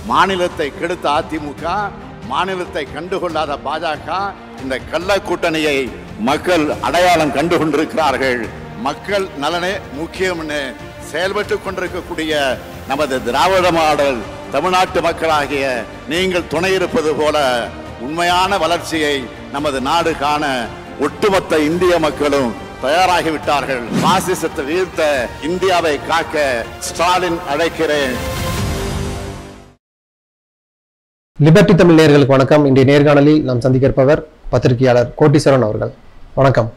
மாநிலத்தை கெடுத்த அதிமுக மாநிலத்தை கண்டுகொள்ளாத பாஜக இந்த கள்ள கூட்டணியை மக்கள் அடையாளம் கண்டு கொண்டிருக்கிறார்கள் மக்கள் நலனே முக்கியம்னு செயல்பட்டு கொண்டிருக்கக்கூடிய நமது திராவிட மாடல் தமிழ்நாட்டு மக்களாகிய நீங்கள் துணை இருப்பது போல உண்மையான வளர்ச்சியை நமது நாடு காண ஒட்டுமொத்த இந்திய மக்களும் தயாராகிவிட்டார்கள் பாசிசத்தை வீழ்த்த இந்தியாவை காக்க ஸ்டாலின் அழைக்கிறேன் லிபர்டி தமிழ் நேயர்களுக்கு வணக்கம் இன்றைய நேர்காணலில் நாம் சந்திக்க இருப்பவர் பத்திரிகையாளர் கோட்டீஸ்வரன் அவர்கள் வணக்கம்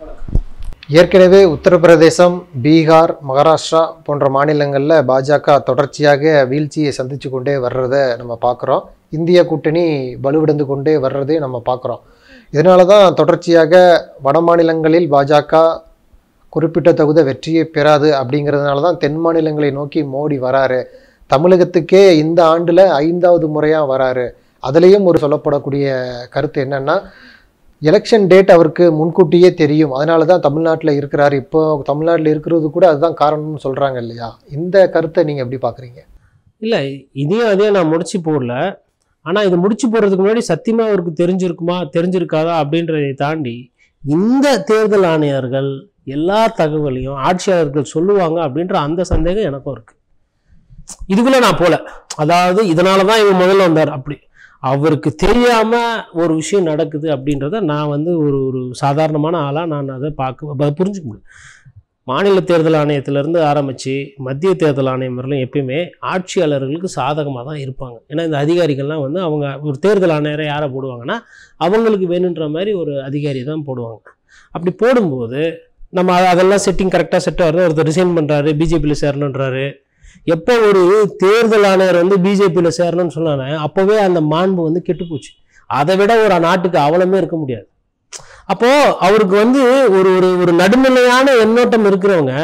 ஏற்கனவே உத்தரப்பிரதேசம் பீகார் மகாராஷ்டிரா போன்ற மாநிலங்களில் பாஜக தொடர்ச்சியாக வீழ்ச்சியை சந்திச்சு கொண்டே வர்றதை நம்ம பார்க்குறோம் இந்திய கூட்டணி வலுவிழந்து கொண்டே வர்றதை நம்ம பார்க்குறோம் இதனால தான் தொடர்ச்சியாக வட மாநிலங்களில் பாஜக குறிப்பிட்ட தகுந்த வெற்றியை பெறாது அப்படிங்கிறதுனால தான் தென் மாநிலங்களை நோக்கி மோடி வராரு தமிழகத்துக்கே இந்த ஆண்டில் ஐந்தாவது முறையாக வராரு அதுலேயும் ஒரு சொல்லப்படக்கூடிய கருத்து என்னன்னா எலெக்ஷன் டேட் அவருக்கு முன்கூட்டியே தெரியும் அதனால தான் தமிழ்நாட்டில் இருக்கிறாரு இப்போ தமிழ்நாட்டில் இருக்கிறது கூட அதுதான் காரணம்னு சொல்கிறாங்க இல்லையா இந்த கருத்தை நீங்கள் எப்படி பார்க்குறீங்க இல்லை இதையும் அதையும் நான் முடிச்சு போடல ஆனால் இது முடிச்சு போடுறதுக்கு முன்னாடி சத்தியமாக அவருக்கு தெரிஞ்சிருக்குமா தெரிஞ்சிருக்காதா அப்படின்றதை தாண்டி இந்த தேர்தல் ஆணையர்கள் எல்லா தகவலையும் ஆட்சியாளர்கள் சொல்லுவாங்க அப்படின்ற அந்த சந்தேகம் எனக்கும் இருக்கு இதுக்குள்ள நான் போல அதாவது இதனால தான் இவன் முதல்ல வந்தார் அப்படி அவருக்கு தெரியாம ஒரு விஷயம் நடக்குது அப்படின்றத நான் வந்து ஒரு ஒரு சாதாரணமான ஆளா நான் அதை பார்க்க ப- புரிஞ்சுக்க முடியும் மாநில தேர்தல் ஆணையத்திலேருந்து ஆரம்பித்து மத்திய தேர்தல் ஆணையம் வரலும் எப்பயுமே ஆட்சியாளர்களுக்கு சாதகமாக தான் இருப்பாங்க ஏன்னா இந்த அதிகாரிகள்லாம் வந்து அவங்க ஒரு தேர்தல் ஆணையரை யாரை போடுவாங்கன்னா அவங்களுக்கு வேணுன்ற மாதிரி ஒரு அதிகாரி தான் போடுவாங்க அப்படி போடும்போது நம்ம அத- அதெல்லாம் செட்டிங் கரெக்டாக செட் ஆகிறது ஒருத்தர் ரிசைன் பண்ணுறாரு பிஜேபியில் சேரணுன்றாரு எப்போ ஒரு தேர்தல் ஆணையர் வந்து பிஜேபியில் சேரணும்னு சொன்னானே அப்போவே அந்த மாண்பு வந்து கெட்டுப்போச்சு அதை விட ஒரு நாட்டுக்கு அவலமே இருக்க முடியாது அப்போ அவருக்கு வந்து ஒரு ஒரு ஒரு நடுநிலையான எண்ணோட்டம் இருக்கிறவங்க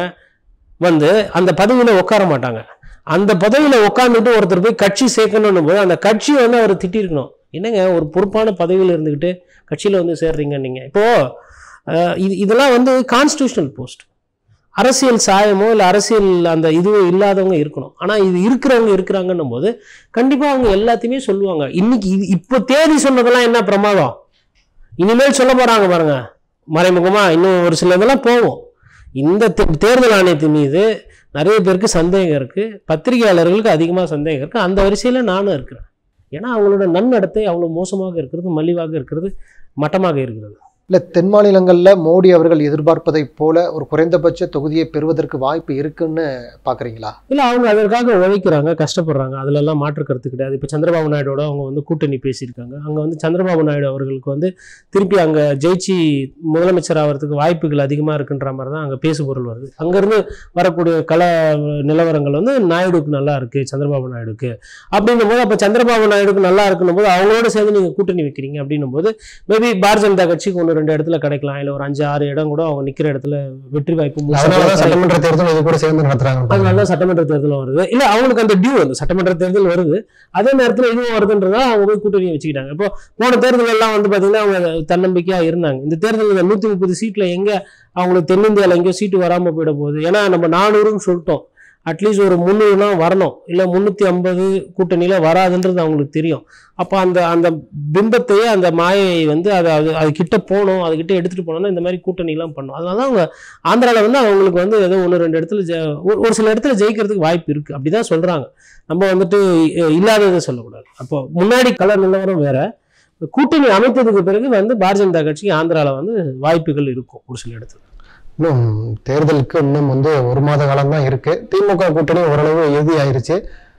வந்து அந்த பதவியில உட்கார மாட்டாங்க அந்த பதவியில உட்காந்துட்டு ஒருத்தர் போய் கட்சி சேர்க்கணும் போது அந்த கட்சி வந்து அவர் திட்டிருக்கணும் என்னங்க ஒரு பொறுப்பான பதவியில் இருந்துக்கிட்டு கட்சியில் வந்து சேர்றீங்க நீங்க இப்போ அஹ், இது இதெல்லாம் வந்து கான்ஸ்டியூஷனல் போஸ்ட் அரசியல் சாயமோ இல்லை அரசியல் அந்த இதுவோ இல்லாதவங்க இருக்கணும் ஆனால் இது இருக்கிறவங்க இருக்கிறாங்கன்னும் போது கண்டிப்பாக அவங்க எல்லாத்தையுமே சொல்லுவாங்க இன்னைக்கு இது இப்போ தேதி சொன்னதெல்லாம் என்ன பிரமாதம் இனிமேல் சொல்ல போறாங்க பாருங்க மறைமுகமா இன்னும் ஒரு சில இதெல்லாம் போகும் இந்த தே- தேர்தல் ஆணையத்தின் மீது நிறைய பேருக்கு சந்தேகம் இருக்கு பத்திரிகையாளர்களுக்கு அதிகமாக சந்தேகம் இருக்கு அந்த வரிசையில நானும் இருக்கிறேன் ஏன்னா அவங்களோட நன்னடத்தை அவ்வளோ மோசமாக இருக்கிறது மலிவாக இருக்கிறது மட்டமாக இருக்கிறது இல்லை தென் மாநிலங்களில் மோடி அவர்கள் எதிர்பார்ப்பதைப் போல ஒரு குறைந்தபட்ச தொகுதியை பெறுவதற்கு வாய்ப்பு இருக்குன்னு பார்க்குறீங்களா இல்லை அவங்க அதற்காக உழைக்கிறாங்க கஷ்டப்படுறாங்க அதுலெல்லாம் மாற்று கருத்து கிடையாது இப்போ சந்திரபாபு நாயுடோட அவங்க வந்து கூட்டணி பேசியிருக்காங்க அங்கே வந்து சந்திரபாபு நாயுடு அவர்களுக்கு வந்து திருப்பி அங்கே ஜெயிச்சு முதலமைச்சர் ஆகிறதுக்கு வாய்ப்புகள் அதிகமாக இருக்குன்ற மாதிரி தான் அங்கே பேசுபொருள் வருது அங்கேருந்து வரக்கூடிய கல நிலவரங்கள் வந்து நாயுடுக்கு நல்லா இருக்கு சந்திரபாபு நாயுடுக்கு அப்படின்னும் போது அப்போ சந்திரபாபு நாயுடுக்கு நல்லா இருக்குன்னும் போது அவங்களோட சேர்ந்து நீங்கள் கூட்டணி வைக்கிறீங்க அப்படின்னும் போது மேபி பாரதிய ஜனதா கட்சிக்கு ஒன்று ரெண்டு இடத்துல கிடைக்கலாம் இல்லை ஒரு அஞ்சு ஆறு இடம் கூட அவங்க நிற்கிற இடத்துல வெற்றி வாய்ப்பு முழுசா அதனால தான் கிடைக்கலாம். சட்டமன்ற தேர்தல் இது கூட சேர்ந்து நடத்துறாங்க அதனால தான் சட்டமன்ற தேர்தல் வருது இல்ல அவங்களுக்கு அந்த டியூ வந்து சட்டமன்ற தேர்தல் வருது அதே நேரத்துல இதுவும் வருதுன்றதா அவங்க போய் கூட்டணி வச்சுக்கிட்டாங்க இப்போ போன தேர்தல் எல்லாம் வந்து பாத்தீங்கன்னா அவங்க தன்னம்பிக்கையா இருந்தாங்க இந்த தேர்தல் நூத்தி முப்பது சீட்ல எங்க அவங்களுக்கு தென்னிந்தியால எங்கேயோ சீட்டு வராம போயிட போகுது ஏன்னா நம்ம நானூறுன்னு சொல்லிட்டோம் அட்லீஸ்ட் ஒரு முந்நூறுனா வரணும் இல்லை முந்நூற்றி ஐம்பது கூட்டணியில் வராதுன்றது அவங்களுக்கு தெரியும் அப்போ அந்த அந்த பிம்பத்தையே அந்த மாயையை வந்து அதை அது அது கிட்ட போகணும் அது கிட்ட எடுத்துகிட்டு போனோம்னா இந்த மாதிரி கூட்டணிலாம் பண்ணும் அதனால தான் அவங்க ஆந்திராவில் வந்து அவங்களுக்கு வந்து ஏதோ ஒன்று ரெண்டு இடத்துல ஜெ ஒரு ஒரு சில இடத்துல ஜெயிக்கிறதுக்கு வாய்ப்பு இருக்குது அப்படி தான் சொல்கிறாங்க நம்ம வந்துட்டு இ- இல்லாததை சொல்லக்கூடாது அப்போ முன்னாடி கலர் நிலவரம் வேற கூட்டணி அமைத்ததுக்கு பிறகு வந்து பாரதிய ஜனதா கட்சிக்கு ஆந்திராவில் வந்து வாய்ப்புகள் இருக்கும் ஒரு சில இடத்துல இன்னும் தேர்தலுக்கு இன்னும் வந்து ஒரு மாத காலம் தான் இருக்கு திமுக கூட்டணி ஓரளவு இறுதி ஆயிருச்சு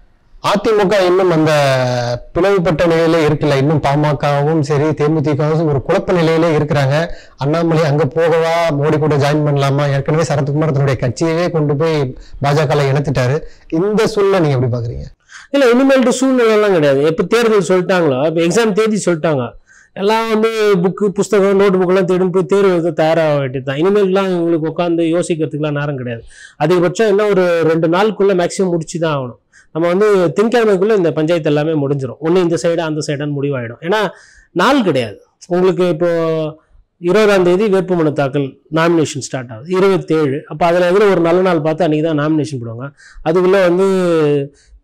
அதிமுக இன்னும் அந்த பிளவுபட்ட நிலையில இருக்குல்ல இன்னும் பாமகவும் சரி தேமுதிகவும் ஒரு குழப்ப நிலையிலே இருக்கிறாங்க அண்ணாமலை அங்க போகவா மோடி கூட ஜாயின் பண்ணலாமா ஏற்கனவே சரத்குமார் தன்னுடைய கட்சியவே கொண்டு போய் பாஜக இணைத்துட்டாரு இந்த சூழ்நிலை நீங்க எப்படி பாக்குறீங்க இல்லை இனிமேல்ட்டு சூழ்நிலைலாம் கிடையாது எப்போ தேர்தல் சொல்லிட்டாங்களோ இப்போ எக்ஸாம் தேதி சொல்லிட்டாங்க எல்லாம் வந்து புக்கு புஸ்தகம் நோட் புக்கெல்லாம் தேடி போய் தேர்வு எழுத தயாராக வேண்டியது தான் இனிமேல்லாம் இவங்களுக்கு உட்காந்து யோசிக்கிறதுக்குலாம் நேரம் கிடையாது அதிகபட்சம் என்ன ஒரு ரெண்டு நாளுக்குள்ளே மேக்ஸிமம் முடிச்சு தான் ஆகணும் நம்ம வந்து திங்கக்கிழமைக்குள்ளே இந்த பஞ்சாயத்து எல்லாமே முடிஞ்சிடும் ஒன்று இந்த சைடு அந்த சைடான்னு முடிவாயிடும் ஏன்னா நாள் கிடையாது உங்களுக்கு இப்போ இருபதாம் தேதி வேட்புமனு தாக்கல் நாமினேஷன் ஸ்டார்ட் ஆகுது இருபத்தேழு அப்போ அதில் எதில் ஒரு நல்ல நாள் பார்த்து அன்றைக்கி தான் நாமினேஷன் போடுவாங்க அதுக்குள்ளே வந்து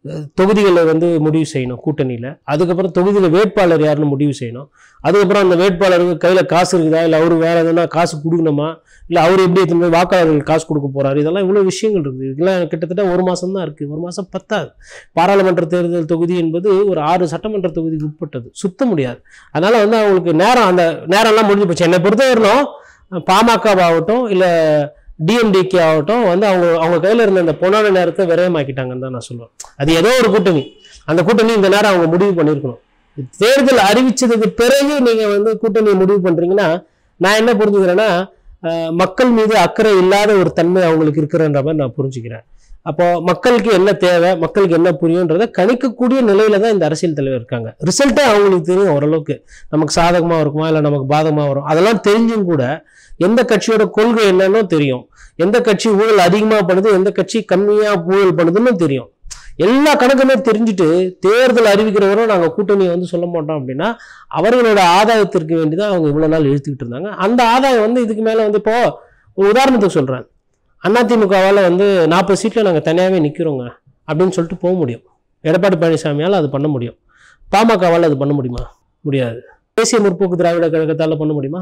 தொகுதிகளை வந்து முடிவு செய்யணும் கூட்டணியில் அதுக்கப்புறம் தொகுதியில் வேட்பாளர் யாருன்னு முடிவு செய்யணும் அதுக்கப்புறம் அந்த வேட்பாளருக்கு கையில் காசு இருக்குதா இல்லை அவரு வேற எதுனா காசு கொடுக்கணுமா இல்லை அவர் எப்படி எடுத்துன்னு போய் வாக்காளர்களுக்கு காசு கொடுக்க போறாரு இதெல்லாம் இவ்வளோ விஷயங்கள் இருக்குது இதெல்லாம் கிட்டத்தட்ட ஒரு மாதம் தான் இருக்குது ஒரு மாதம் பத்தாது பாராளுமன்ற தேர்தல் தொகுதி என்பது ஒரு ஆறு சட்டமன்ற தொகுதிக்கு உட்பட்டது சுத்த முடியாது அதனால வந்து அவங்களுக்கு நேரம் அந்த நேரம்லாம் முடிஞ்சு போச்சு என்னை பொறுத்தவரையிலும் பாமகவாகட்டும் இல்லை டிஎம்டிகே ஆகட்டும் வந்து அவங்க அவங்க கையில் இருந்த அந்த பொன்னான நேரத்தை விரயமாக்கிட்டாங்கன்னு தான் நான் சொல்லுவேன் அது ஏதோ ஒரு கூட்டணி அந்த கூட்டணி இந்த நேரம் அவங்க முடிவு பண்ணியிருக்கணும் தேர்தல் அறிவிச்சதுக்கு பிறகு நீங்கள் வந்து கூட்டணியை முடிவு பண்ணுறீங்கன்னா நான் என்ன புரிஞ்சுக்கிறேன்னா அஹ், மக்கள் மீது அக்கறை இல்லாத ஒரு தன்மை அவங்களுக்கு இருக்கிறன்ற மாதிரி நான் புரிஞ்சுக்கிறேன் அப்போ மக்களுக்கு என்ன தேவை மக்களுக்கு என்ன புரியுன்றதை கணிக்கக்கூடிய நிலையில தான் இந்த அரசியல் தலைவர் இருக்காங்க ரிசல்ட்டே அவங்களுக்கு தெரியும் ஓரளவுக்கு நமக்கு சாதகமாக இருக்குமா இல்லை நமக்கு பாதகமாக வரும் அதெல்லாம் தெரிஞ்சும் கூட எந்த கட்சியோட கொள்கை என்னன்னு தெரியும் எந்த கட்சி ஊழல் அதிகமாக பண்ணுது எந்த கட்சி கம்மியாக ஊழல் பண்ணுதுன்னு தெரியும் எல்லா கணக்குமே தெரிஞ்சுட்டு தேர்தல் அறிவிக்கிறவரும் நாங்கள் கூட்டணியை வந்து சொல்ல மாட்டோம் அப்படின்னா அவர்களோட ஆதாயத்திற்கு வேண்டி தான் அவங்க இவ்வளோ நாள் இழுத்துக்கிட்டு இருந்தாங்க அந்த ஆதாயம் வந்து இதுக்கு மேலே வந்து இப்போ ஒரு உதாரணத்துக்கு சொல்கிறேன் அதிமுகவால் வந்து நாற்பது சீட்டில் நாங்கள் தனியாகவே நிற்கிறோங்க அப்படின்னு சொல்லிட்டு போக முடியும் எடப்பாடி பழனிசாமியால் அது பண்ண முடியும் பாமகவால் அது பண்ண முடியுமா முடியாது தேசிய முற்போக்கு திராவிட கழகத்தால் பண்ண முடியுமா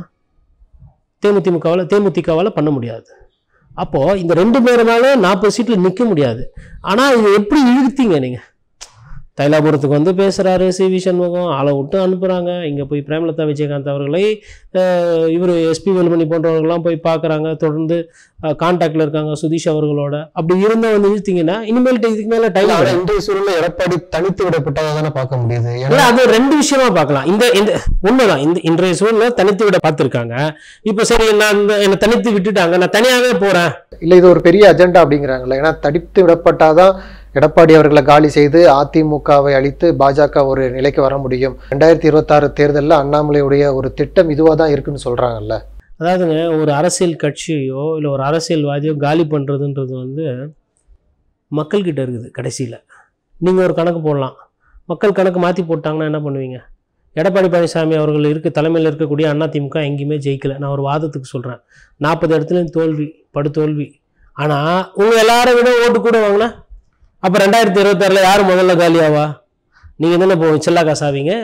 தேமுதிமுகவால் தேமுதிகவால் பண்ண முடியாது அப்போது இந்த ரெண்டு பேருனால நாற்பது சீட்டில் நிற்க முடியாது ஆனால் இது எப்படி இழுத்தீங்க நீங்கள் தைலாபுரத்துக்கு வந்து பேசுகிறாரு சி வி சண்முகம் ஆளை விட்டு அனுப்புகிறாங்க இங்கே போய் பிரேமலதா விஜயகாந்த் அவர்களை இவர் எஸ்பி வேலுமணி போன்றவர்கள்லாம் போய் பார்க்குறாங்க தொடர்ந்து கான்டாக்டில் இருக்காங்க சுதீஷ் அவர்களோட அப்படி இருந்த வந்து இழுத்தீங்கன்னா இனிமேல்ட்டு இதுக்கு மேலே டைம் ஆனா இன்றைய சூழல்ல எடப்பாடி தனித்து விடப்பட்டதை தானே பார்க்க முடியுது ஏன்னா இல்ல அது ரெண்டு விஷயமா பார்க்கலாம் இந்த இந்த உண்மைதான் இந்த இன்றைய சூழ்நிலை தனித்து விட பார்த்துருக்காங்க இப்போ சரி நான் இந்த என்னை தனித்து விட்டுட்டாங்க நான் தனியாகவே போறேன் இல்ல இது ஒரு பெரிய அஜெண்டா அப்படிங்கிறாங்கல்ல ஏன்னா தடித்து விடப்பட்டாதான் எடப்பாடி அவர்களை காலி செய்து அதிமுகவை அழித்து பாஜக ஒரு நிலைக்கு வர முடியும் ரெண்டாயிரத்தி இருபத்தாறு தேர்தலில் அண்ணாமலையுடைய ஒரு திட்டம் இதுவாக தான் இருக்குன்னு சொல்றாங்கல்ல அதாவதுங்க ஒரு அரசியல் கட்சியோ இல்லை ஒரு அரசியல்வாதியோ காலி பண்ணுறதுன்றது வந்து மக்கள்கிட்ட இருக்குது கடைசியில் நீங்கள் ஒரு கணக்கு போடலாம் மக்கள் கணக்கு மாற்றி போட்டாங்கன்னா என்ன பண்ணுவீங்க எடப்பாடி பழனிசாமி அவர்கள் இருக்க தலைமையில் இருக்கக்கூடிய அதிமுக எங்கேயுமே ஜெயிக்கல நான் ஒரு வாதத்துக்கு சொல்கிறேன் நாற்பது இடத்துலையும் தோல்வி படுதோல்வி ஆனால் உங்கள் எல்லாரை விட ஓட்டு கூட வாங்கினா அப்போ ரெண்டாயிரத்தி இருபத்தாறில் யார் முதல்ல காலியாவா நீங்கள் தானே இப்போ செல்லா காசாவீங்க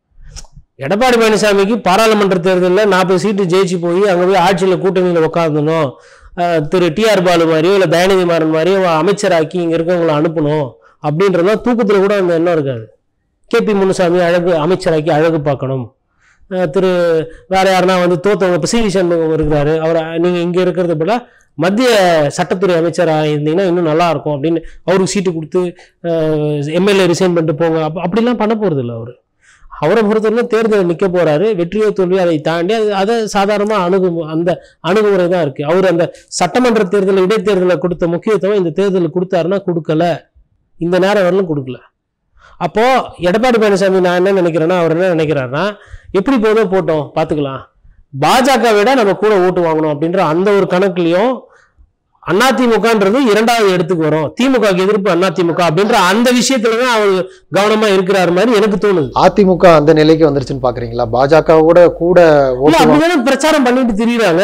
எடப்பாடி பழனிசாமிக்கு பாராளுமன்ற தேர்தலில் நாற்பது சீட்டு ஜெயிச்சு போய் அங்கே போய் ஆட்சியில் கூட்டணியில் உட்காந்துணும் அஹ் திரு டிஆர் பாலு மாதிரியோ இல்லை தயாநிதி மாறன் மாதிரியோ அமைச்சராக்கி இங்கே இருக்கவங்கள அனுப்பணும் அப்படின்றதுலாம் தூக்கத்தில் கூட அந்த எண்ணம் இருக்காது கேபி முனுசாமி அழகு அமைச்சராக்கி அழகு பார்க்கணும் அஹ் திரு வேற யாருன்னா வந்து தோத்தவங்க இப்போ சி வி சண்முகம் இருக்கிறாரு அவரை நீங்கள் இங்கே இருக்கிறத போல மத்திய சட்டத்துறை அமைச்சராக இருந்தீங்கன்னா இன்னும் நல்லா இருக்கும் அப்படின்னு அவருக்கு சீட்டு கொடுத்து எம்எல்ஏ ரிசைன் பண்ணிட்டு போங்க அப்ப அப்படிலாம் பண்ண போகிறது இல்லை அவர் அவரை பொறுத்தவரை தேர்தலில் நிற்க போறாரு வெற்றியோ தோல்வியோ அதை தாண்டி அது அதை சாதாரணமாக அணுகு அந்த அணுகுமுறை தான் இருக்குது அவர் அந்த சட்டமன்ற தேர்தலில் இடைத்தேர்தலில் கொடுத்த முக்கியத்துவம் இந்த தேர்தலில் கொடுத்தாருன்னா கொடுக்கல இந்த நேரம் வரலும் கொடுக்கல அப்போ எடப்பாடி பழனிசாமி நான் என்ன நினைக்கிறேன்னா அவர் என்ன நினைக்கிறாருன்னா எப்படி போதோ போட்டோம் பார்த்துக்கலாம் பாஜக விட நம்ம கூட ஓட்டு வாங்கணும் அப்படின்ற அந்த ஒரு கணக்குலையும் அதிமுகன்றது இரண்டாவது இடத்துக்கு வரும் திமுக எதிர்ப்பு அதிமுக அப்படின்ற அந்த விஷயத்துல தான் அவர் கவனமா இருக்கிறாரு மாதிரி எனக்கு தோணுது அதிமுக அந்த நிலைக்கு வந்துருச்சுன்னு பாக்குறீங்களா பாஜக கூட கூட இல்ல ஓட்டு வாங்க- அப்படிதானே பிரச்சாரம் பண்ணிட்டு திரியுறாங்க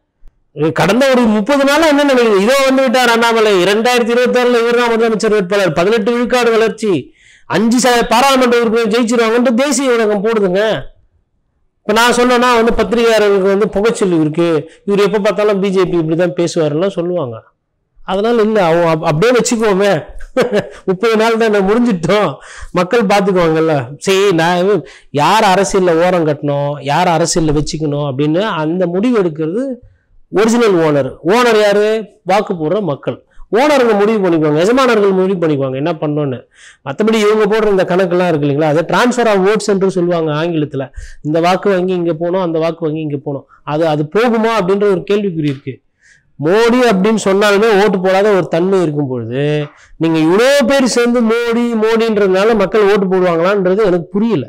கடந்த ஒரு முப்பது நாளா என்ன நினைக்குது இதோ வந்து விட்டார் அண்ணாமலை இரண்டாயிரத்தி இருபத்தி ஆறுல இவர் தான் முதலமைச்சர் வேட்பாளர் பதினெட்டு விழுக்காடு வளர்ச்சி அஞ்சு ச பாராளுமன்ற உறுப்பினர் ஜெயிச்சிருவாங்கன்ட்டு தேசிய ஊடகம் போடுதுங்க இப்போ நான் சொன்னேன்னா வந்து பத்திரிகையாளர்களுக்கு வந்து புகைச்சொல்லி இருக்கு இவர் எப்போ பார்த்தாலும் பிஜேபி இப்படி தான் பேசுவாருலாம் சொல்லுவாங்க அதனால இல்லை அவன் அப்- அப்படியே வச்சுக்குவோமே முப்பது நாள் தான் நான் முடிஞ்சிட்டோம் மக்கள் பார்த்துக்குவாங்கல்ல சரி நான் யார் அரசியலில் ஓரம் கட்டணும் யார் அரசியலில் வச்சுக்கணும் அப்படின்னு அந்த முடிவு எடுக்கிறது ஒரிஜினல் ஓனர் ஓனர் யாரு வாக்கு போடுற மக்கள் ஓனருங்க முடிவு பண்ணிக்குவாங்க எஜமானர்கள் முடிவு பண்ணிக்குவாங்க என்ன பண்ணணும்னு மற்றபடி இவங்க போடுற இந்த கணக்கெல்லாம் இருக்கு இல்லைங்களா அதை ட்ரான்ஸ்ஃபர் ஆஃப் ஓட்ஸ் என்று சொல்லுவாங்க ஆங்கிலத்தில் இந்த வாக்கு வங்கி இங்கே போகணும் அந்த வாக்கு வங்கி இங்கே போகணும் அது அது போகுமா அப்படின்ற ஒரு கேள்விக்குறி இருக்கு மோடி அப்படின்னு சொன்னாலுமே ஓட்டு போடாத ஒரு தன்மை இருக்கும் பொழுது நீங்க இவ்வளோ பேர் சேர்ந்து மோடி மோடின்றதுனால மக்கள் ஓட்டு போடுவாங்களான்றது எனக்கு புரியல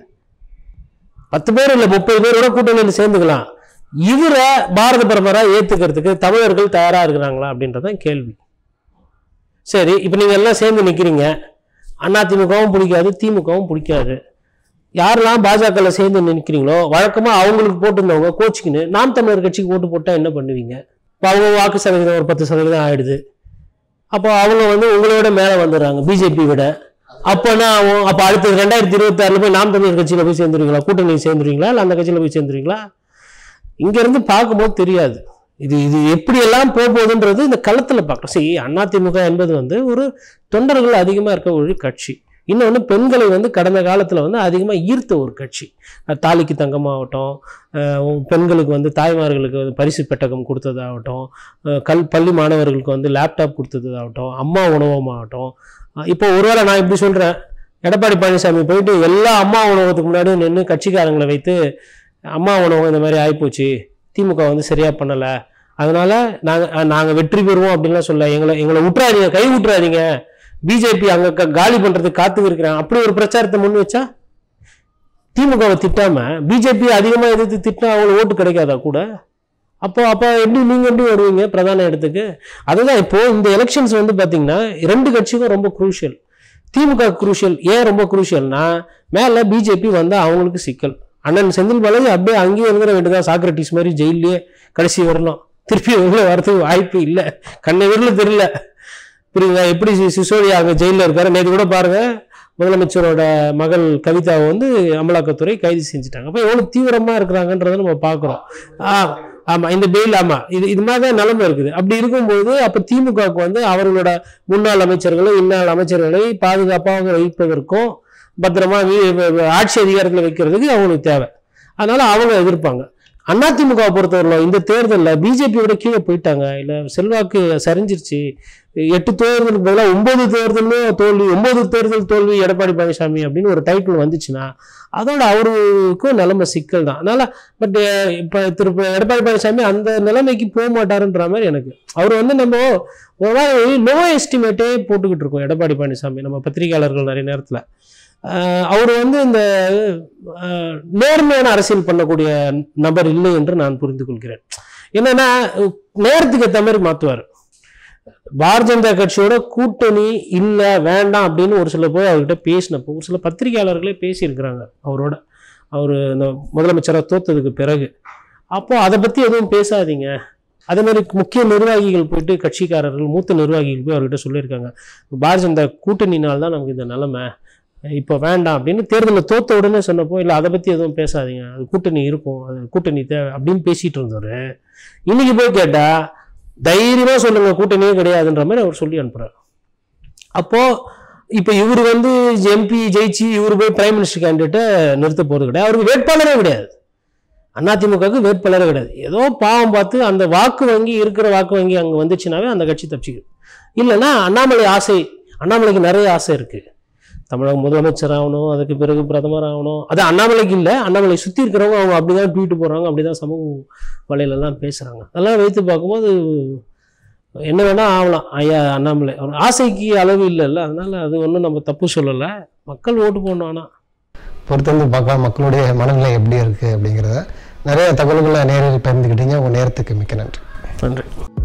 பத்து பேர் இல்லை முப்பது பேரோட கூட்டணியில் சேர்ந்துக்கலாம் இவரை பாரத பிரதமராக ஏத்துக்கிறதுக்கு தமிழர்கள் தயாரா இருக்கிறாங்களா அப்படின்றதான் கேள்வி சரி இப்போ நீங்க எல்லாம் சேர்ந்து நிக்கிறீங்க அதிமுகவும் பிடிக்காது திமுகவும் பிடிக்காது யாரெல்லாம் பாஜகவில் சேர்ந்து நிற்கிறீங்களோ வழக்கமாக அவங்களுக்கு போட்டிருந்தவங்க கோச்சிக்கின்னு நாம் தமிழர் கட்சிக்கு ஓட்டு போட்டால் என்ன பண்ணுவீங்க இப்போ அவங்க வாக்கு சதவீதம் ஒரு பத்து சதவீதம் ஆயிடுது அப்போ அவங்க வந்து உங்களோட மேலே வந்துடுறாங்க பிஜேபி விட அப்போனா அவன் அப்போ அடுத்தது ரெண்டாயிரத்தி இருபத்தி ஆறுல போய் நாம் தமிழர் கட்சியில் போய் சேர்ந்துருவீங்களா கூட்டணி சேர்ந்துருவீங்களா இல்லை அந்த கட்சியில் போய் சேர்ந்துருவீங்களா இங்கேருந்து பார்க்கும்போது தெரியாது இது இது எப்படியெல்லாம் போக போகுதுன்றது இந்த களத்தில் பார்க்குறோம் சரி அதிமுக என்பது வந்து ஒரு தொண்டர்கள் அதிகமாக இருக்க ஒரு கட்சி இன்னொன்று பெண்களை வந்து கடந்த காலத்தில் வந்து அதிகமாக ஈர்த்த ஒரு கட்சி அஹ் தாலிக்கு தங்கமாகட்டும் அஹ் பெண்களுக்கு வந்து தாய்மார்களுக்கு வந்து பரிசு பெட்டகம் கொடுத்ததாகட்டும் அஹ் கல் பள்ளி மாணவர்களுக்கு வந்து லேப்டாப் கொடுத்ததாகட்டும் அம்மா உணவகமாகட்டும் அஹ் இப்போ ஒருவேளை நான் இப்படி சொல்கிறேன் எடப்பாடி பழனிசாமி போயிட்டு எல்லா அம்மா உணவகத்துக்கு முன்னாடி நின்று கட்சிக்காரங்களை வைத்து அம்மா உணவகம் இந்த மாதிரி ஆகிப்போச்சு திமுக வந்து சரியாக பண்ணலை அதனால் நாங்கள் நாங்கள் வெற்றி பெறுவோம் அப்படின்லாம் சொல்ல எங்களை எங்களை விட்டுறாதீங்க கை விட்டுறாதீங்க பிஜேபி அங்கே க காலி பண்ணுறதுக்கு காத்து இருக்கிறாங்க அப்படி ஒரு பிரச்சாரத்தை முன் வச்சா திமுகவை திட்டாம பிஜேபி அதிகமாக எதிர்த்து திட்டினா அவங்களுக்கு ஓட்டு கிடைக்காதா கூட அப்போ அப்போ எப்படி நீங்கள் எப்படி வருவீங்க பிரதான இடத்துக்கு அதுதான் இப்போ இந்த எலெக்ஷன்ஸ் வந்து பார்த்தீங்கன்னா ரெண்டு கட்சிக்கும் ரொம்ப குரூஷியல் திமுக குரூஷியல் ஏன் ரொம்ப குரூஷியல்னா மேலே பிஜேபி வந்தால் அவங்களுக்கு சிக்கல் அண்ணன் செந்தில் பாலாஜி அப்படியே அங்கேயே இருந்துட வேண்டியதான் சாக்ரட்டிஸ் மாதிரி ஜெயிலே கடைசி வரலாம் திருப்பி வெளில வரதுக்கு வாய்ப்பு இல்லை கண்ணை விரல தெரியல புரியுதா எப்படி சி- சிசோடியா அங்கே ஜெயிலில் இருக்காரு நேற்று கூட பாருங்க முதலமைச்சரோட மகள் கவிதாவை வந்து அமலாக்கத்துறை கைது செஞ்சுட்டாங்க அப்போ எவ்வளோ தீவிரமாக இருக்கிறாங்கன்றதை நம்ம பார்க்குறோம் ஆ ஆமாம் இந்த பெயில் ஆமாம் இது இது மாதிரி தான் நிலைமை இருக்குது அப்படி இருக்கும்போது அப்போ திமுகவுக்கு வந்து அவர்களோட முன்னாள் அமைச்சர்களை இன்னாள் அமைச்சர்களை பாதுகாப்பாக வைப்பதற்கும் பத்திரமா வீ- வ- வ- ஆட்சி அதிகாரத்தில் வைக்கிறதுக்கு அவங்களுக்கு தேவை அதனால அவங்க எதிர்ப்பாங்க அதிமுகவை பொறுத்தவரையிலும் இந்த தேர்தலில் பிஜேபியோட கீழே போயிட்டாங்க இல்லை செல்வாக்கு சரிஞ்சிருச்சு எட்டு தேர்தலுக்கு பதிலாக ஒன்பது தேர்தலும் தோல்வி ஒன்பது தேர்தல் தோல்வி எடப்பாடி பழனிசாமி அப்படின்னு ஒரு டைட்டில் வந்துச்சுன்னா அதோட அவருக்கும் நிலைமை சிக்கல் தான் அதனால பட் இப்போ திரு எடப்பாடி பழனிசாமி அந்த நிலைமைக்கு போக மாட்டாருன்ற மாதிரி எனக்கு அவர் வந்து நம்ம ஒரு மாதிரி லோ எஸ்டிமேட்டே போட்டுக்கிட்டு இருக்கோம் எடப்பாடி பழனிசாமி நம்ம பத்திரிகையாளர்கள் நிறைய நேரத்தில் அவர் வந்து இந்த அஹ், நேர்மையான அரசியல் பண்ணக்கூடிய நபர் இல்லை என்று நான் புரிந்து கொள்கிறேன் என்னன்னா நேரத்துக்கு ஏற்ற மாதிரி மாற்றுவார் பாரதிய ஜனதா கட்சியோட கூட்டணி இல்லை வேண்டாம் அப்படின்னு ஒரு சில போய் அவர்கிட்ட பேசினப்போ ஒரு சில பத்திரிகையாளர்களே பேசியிருக்கிறாங்க அவரோட அவர் இந்த முதலமைச்சராக தோத்ததுக்கு பிறகு அப்போ அதை பற்றி எதுவும் பேசாதீங்க அதே மாதிரி முக்கிய நிர்வாகிகள் போயிட்டு கட்சிக்காரர்கள் மூத்த நிர்வாகிகள் போய் அவர்கிட்ட சொல்லியிருக்காங்க பாரதிய ஜனதா கூட்டணினால் தான் நமக்கு இந்த நிலைமை இப்போ வேண்டாம் அப்படின்னு தேர்தலில் தோத்த உடனே சொன்னப்போ இல்லை அதை பற்றி எதுவும் பேசாதீங்க அது கூட்டணி இருக்கும் அது கூட்டணி தேவை அப்படின்னு பேசிட்டு இருந்தவர் இன்னைக்கு போய் கேட்டால் தைரியமாக சொல்லுங்க கூட்டணியே கிடையாதுன்ற மாதிரி அவர் சொல்லி அனுப்புறாரு அப்போ இப்போ இவர் வந்து எம்பி ஜெயிச்சு இவர் போய் பிரைம் மினிஸ்டர் கேண்டிடேட்டை நிறுத்த போகிறது கிடையாது அவருக்கு வேட்பாளரே கிடையாது அதிமுகவுக்கு வேட்பாளரே கிடையாது ஏதோ பாவம் பார்த்து அந்த வாக்கு வங்கி இருக்கிற வாக்கு வங்கி அங்கே வந்துச்சுனாவே அந்த கட்சி தப்பிச்சுக்கும் இல்லைன்னா அண்ணாமலை ஆசை அண்ணாமலைக்கு நிறைய ஆசை இருக்குது தமிழக முதலமைச்சர் ஆகணும் அதுக்கு பிறகு பிரதமர் ஆகணும் அது அண்ணாமலைக்கு இல்லை அண்ணாமலை சுற்றி இருக்கிறவங்க அவங்க அப்படி தான் ட்வீட் போடுறாங்க அப்படி தான் சமூக வலையிலலாம் பேசுகிறாங்க அதெல்லாம் வைத்து பார்க்கும்போது என்ன வேணால் ஆகலாம் ஐயா அண்ணாமலை அவர் ஆசைக்கு அளவு இல்லைல்ல அதனால அது ஒன்றும் நம்ம தப்பு சொல்லலை மக்கள் ஓட்டு போடணும் ஆனால் பொறுத்து வந்து பார்க்கலாம் மக்களுடைய மனநிலை எப்படி இருக்குது அப்படிங்கிறத நிறைய தகவல்களை நேரில் பகிர்ந்துக்கிட்டீங்க உங்கள் நேரத்துக்கு மிக்க நன்றி நன்றி